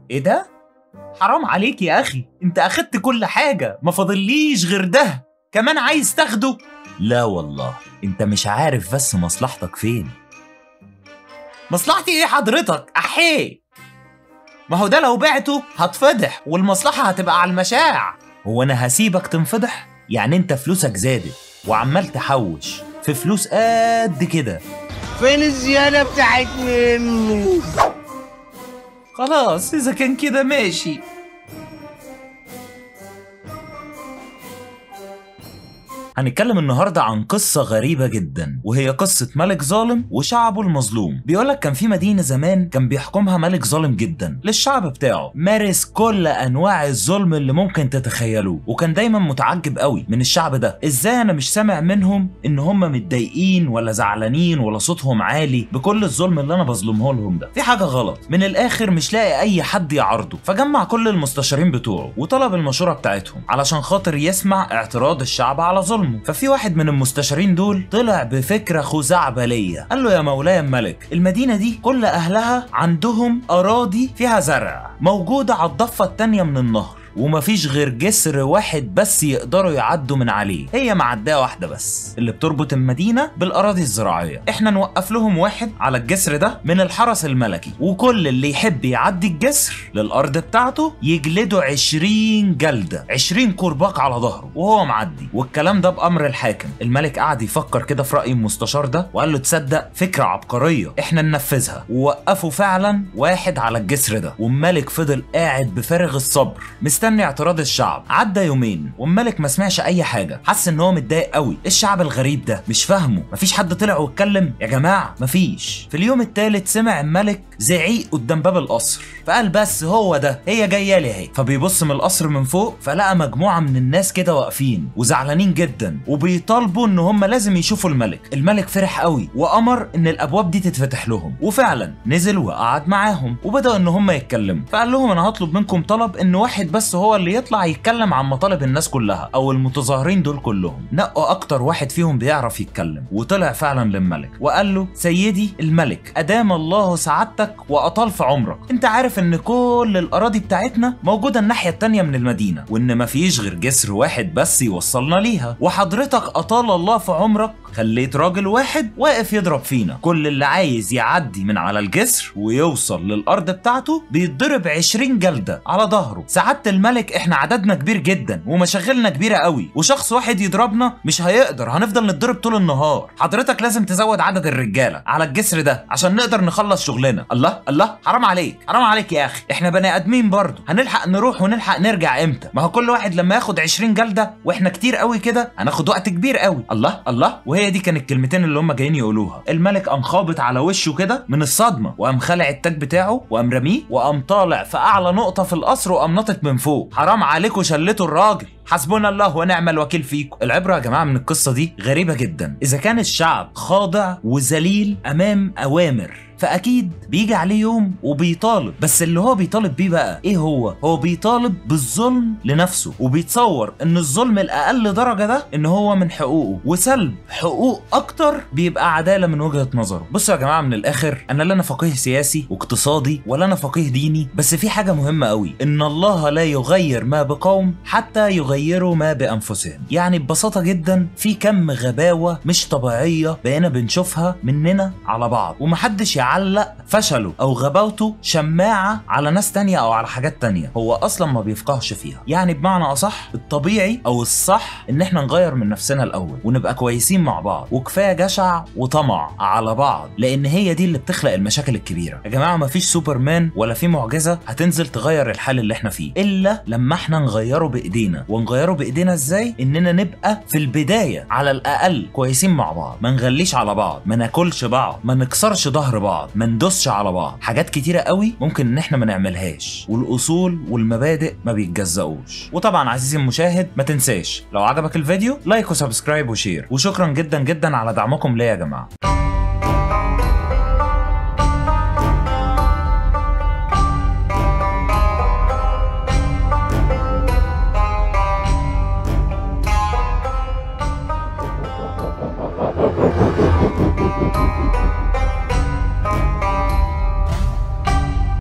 ايه ده حرام عليك يا اخي انت اخدت كل حاجه ما فاضليش غير ده كمان عايز تاخده لا والله انت مش عارف بس مصلحتك فين مصلحتي ايه حضرتك احيه ما هو ده لو بعته هتفضح والمصلحه هتبقى على المشاع هو انا هسيبك تنفضح يعني انت فلوسك زادت وعمال تحوش في فلوس قد كده فين الزيادة بتاعت مني؟ خلاص اذا كان كده ماشي هنتكلم النهارده عن قصة غريبة جدا وهي قصة ملك ظالم وشعبه المظلوم بيقولك كان في مدينة زمان كان بيحكمها ملك ظالم جدا للشعب بتاعه مارس كل انواع الظلم اللي ممكن تتخيلوه وكان دايما متعجب قوي من الشعب ده ازاي انا مش سامع منهم ان هم متضايقين ولا زعلانين ولا صوتهم عالي بكل الظلم اللي انا بظلمه لهم ده في حاجة غلط من الاخر مش لاقي اي حد يعارضه فجمع كل المستشارين بتوعه وطلب المشورة بتاعتهم علشان خاطر يسمع اعتراض الشعب على ظلمه ففي واحد من المستشارين دول طلع بفكرة خزعبلية قال له يا مولاي الملك المدينة دي كل أهلها عندهم أراضي فيها زرع موجودة على الضفة التانية من النهر ومفيش غير جسر واحد بس يقدروا يعدوا من عليه هي معدية واحدة بس اللي بتربط المدينة بالأراضي الزراعية احنا نوقف لهم واحد على الجسر ده من الحرس الملكي وكل اللي يحب يعدي الجسر للأرض بتاعته يجلده 20 جلدة 20 كرباج على ظهره وهو معدي والكلام ده بأمر الحاكم الملك قعد يفكر كده في رأي المستشار ده وقال له تصدق فكرة عبقرية احنا ننفذها ووقفوا فعلا واحد على الجسر ده والملك فضل قاعد بفارغ الصبر مستني اعتراض الشعب عدى يومين والملك ما سمعش اي حاجه حس ان هو متضايق قوي إيه الشعب الغريب ده مش فاهمه مفيش حد طلع واتكلم يا جماعه مفيش في اليوم الثالث سمع الملك زعيق قدام باب القصر فقال بس هو ده هي جايه لي اهي فبيبص من القصر من فوق فلقى مجموعه من الناس كده واقفين وزعلانين جدا وبيطالبوا ان هم لازم يشوفوا الملك الملك فرح قوي وامر ان الابواب دي تتفتح لهم وفعلا نزل وقعد معاهم وبداوا ان هم يتكلموا فقال لهم انا هطلب منكم طلب ان واحد بس هو اللي يطلع يتكلم عن مطالب الناس كلها او المتظاهرين دول كلهم نقوا اكتر واحد فيهم بيعرف يتكلم وطلع فعلا للملك وقال له سيدي الملك ادام الله سعادتك واطال في عمرك انت عارف ان كل الاراضي بتاعتنا موجوده الناحيه التانيه من المدينه وان مفيش غير جسر واحد بس يوصلنا ليها وحضرتك اطال الله في عمرك خليت راجل واحد واقف يضرب فينا كل اللي عايز يعدي من على الجسر ويوصل للارض بتاعته بيتضرب 20 جلده على ظهره سعاده الملك احنا عددنا كبير جدا ومشاغلنا كبيره قوي وشخص واحد يضربنا مش هيقدر هنفضل نتضرب طول النهار حضرتك لازم تزود عدد الرجاله على الجسر ده عشان نقدر نخلص شغلنا الله الله حرام عليك حرام عليك يا اخي احنا بني ادمين برضه هنلحق نروح ونلحق نرجع امتى ما هو كل واحد لما ياخد 20 جلده واحنا كتير قوي كده هناخد وقت كبير قوي الله الله وهي دي كانت الكلمتين اللي هم جايين يقولوها الملك قام خابط على وشه كده من الصدمه وقام خلع التاج بتاعه وقام رميه وقام طالع في اعلى نقطه في القصر وقام ناطط من فوق حرام عليكم شلتوا الراجل حسبنا الله ونعم الوكيل فيكم العبره يا جماعه من القصه دي غريبه جدا اذا كان الشعب خاضع وذليل امام اوامر فاكيد بيجي عليه يوم وبيطالب بس اللي هو بيطالب بيه بقى ايه هو هو بيطالب بالظلم لنفسه وبيتصور ان الظلم الاقل درجه ده ان هو من حقوقه وسلب حقوق اكتر بيبقى عداله من وجهه نظره بصوا يا جماعه من الاخر انا لا انا فقيه سياسي واقتصادي ولا انا فقيه ديني بس في حاجه مهمه قوي ان الله لا يغير ما بقوم حتى يغيروا ما بانفسهم يعني ببساطه جدا في كم غباوه مش طبيعيه بقينا بنشوفها مننا على بعض ومحدش يعلق فشله او غباوته شماعه على ناس تانية او على حاجات تانية هو اصلا ما بيفقهش فيها يعني بمعنى اصح الطبيعي او الصح ان احنا نغير من نفسنا الاول ونبقى كويسين مع بعض وكفايه جشع وطمع على بعض لان هي دي اللي بتخلق المشاكل الكبيره يا جماعه ما فيش سوبرمان ولا في معجزه هتنزل تغير الحال اللي احنا فيه الا لما احنا نغيره بايدينا ونغيره بايدينا ازاي اننا نبقى في البدايه على الاقل كويسين مع بعض ما نغليش على بعض ما ناكلش بعض ما نكسرش ظهر بعض ما ندوسش على بعض حاجات كتيره قوي ممكن ان احنا ما نعملهاش والاصول والمبادئ ما بيتجزأوش وطبعا عزيزي المشاهد ما تنساش لو عجبك الفيديو لايك وسبسكرايب وشير وشكرا جدا جدا على دعمكم ليا يا جماعه